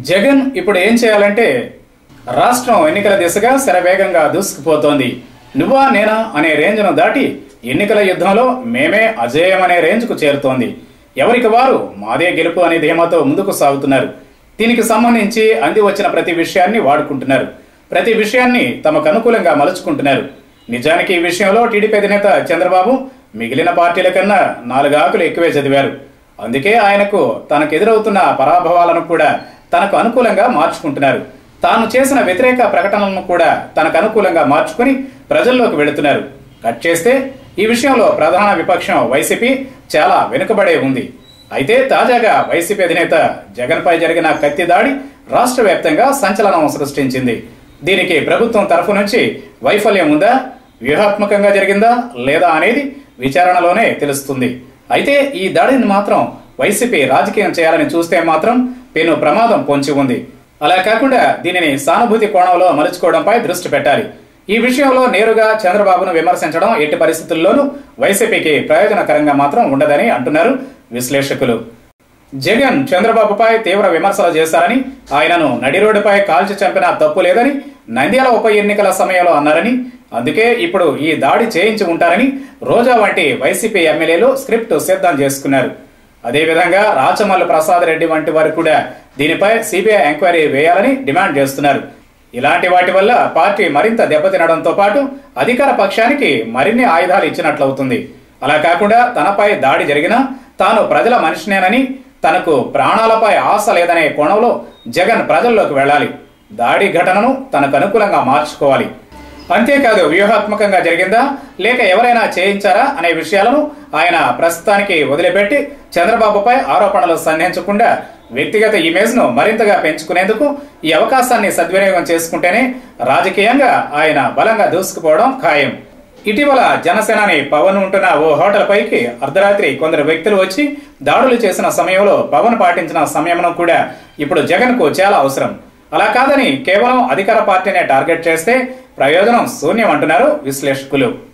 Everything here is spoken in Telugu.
జగన్ ఇప్పుడు ఏం చేయాలంటే రాష్ట్రం ఎన్నికల దిశగా శరవేగంగా దూసుకుపోతోంది నువ్వా నేనా అనే రేంజ్ను దాటి ఎన్నికల యుద్ధంలో మేమే అజేయం అనే రేంజ్కు చేరుతోంది ఎవరికి వారు మాదే గెలుపు అనే ధీమాతో ముందుకు సాగుతున్నారు దీనికి సంబంధించి అంది వచ్చిన ప్రతి విషయాన్ని వాడుకుంటున్నారు ప్రతి విషయాన్ని తమకు అనుకూలంగా మలుచుకుంటున్నారు నిజానికి ఈ విషయంలో టీడీపీ అధినేత చంద్రబాబు మిగిలిన పార్టీల కన్నా నాలుగు ఆకులు ఎక్కువే చదివారు అందుకే ఆయనకు తనకు ఎదురవుతున్న పరాభవాలను కూడా తనకు అనుకూలంగా మార్చుకుంటున్నారు తాను చేసిన వ్యతిరేక ప్రకటనలను కూడా తనకు అనుకూలంగా మార్చుకుని ప్రజల్లోకి వెళుతున్నారు కట్ చేస్తే ఈ విషయంలో ప్రధాన విపక్షం వైసీపీ చాలా వెనుకబడే ఉంది అయితే తాజాగా వైసీపీ అధినేత జగన్పై జరిగిన కత్తి దాడి రాష్ట్ర వ్యాప్తంగా సంచలనం సృష్టించింది దీనికి ప్రభుత్వం తరఫు నుంచి వైఫల్యం ఉందా వ్యూహాత్మకంగా జరిగిందా లేదా అనేది విచారణలోనే తెలుస్తుంది అయితే ఈ దాడిని మాత్రం వైసీపీ రాజకీయం చేయాలని చూస్తే మాత్రం పెను ప్రమాదం పొంచి ఉంది అలా కాకుండా దీనిని సానుభూతి కోణంలో మలుచుకోవడంపై దృష్టి పెట్టాలి ఈ విషయంలో నేరుగా చంద్రబాబును విమర్శించడం ఎట్టి పరిస్థితుల్లోనూ వైసీపీకి ప్రయోజనకరంగా మాత్రం ఉండదని అంటున్నారు విశ్లేషకులు జగన్ చంద్రబాబుపై తీవ్ర విమర్శలు చేశారని ఆయనను నడి రోడ్డుపై కాల్చి చంపిన తప్పు లేదని నంద్యాల ఉప ఎన్నికల సమయంలో అన్నారని అందుకే ఇప్పుడు ఈ దాడి చేయించి ఉంటారని రోజా వంటి వైసీపీ ఎమ్మెల్యేలు స్క్రిప్ట్ సిద్ధం చేసుకున్నారు అదేవిధంగా రాచమల్లు ప్రసాద్ రెడ్డి వంటి వారు కూడా దీనిపై సిబిఐ ఎంక్వైరీ వేయాలని డిమాండ్ చేస్తున్నారు ఇలాంటి వాటి వల్ల పార్టీ మరింత దెబ్బతినడంతో పాటు అధికార పక్షానికి మరిన్ని ఆయుధాలు ఇచ్చినట్లవుతుంది అలా కాకుండా తనపై దాడి జరిగినా తాను ప్రజల మనిషినేనని తనకు ప్రాణాలపై ఆశ లేదనే కోణంలో జగన్ ప్రజల్లోకి వెళ్ళాలి దాడి ఘటనను తనకు అనుకూలంగా మార్చుకోవాలి అంతేకాదు వ్యూహాత్మకంగా జరిగిందా లేక ఎవరైనా చేయించారా అనే విషయాలను ఆయన ప్రస్తుతానికి వదిలిపెట్టి చంద్రబాబుపై ఆరోపణలు సంధించకుండా వ్యక్తిగత ఇమేజ్ ను మరింతగా పెంచుకునేందుకు ఈ అవకాశాన్ని సద్వినియోగం చేసుకుంటేనే రాజకీయంగా ఆయన బలంగా దూసుకుపోవడం ఖాయం ఇటీవల జనసేనాని పవన్ ఉంటున్న ఓ హోటల్ పైకి అర్ధరాత్రి కొందరు వ్యక్తులు వచ్చి దాడులు చేసిన సమయంలో పవన్ పాటించిన సంయమనం కూడా ఇప్పుడు జగన్ కు చాలా అవసరం అలా కాదని కేవలం అధికార పార్టీనే టార్గెట్ చేస్తే ప్రయోజనం శూన్యం అంటున్నారు విశ్లేషకులు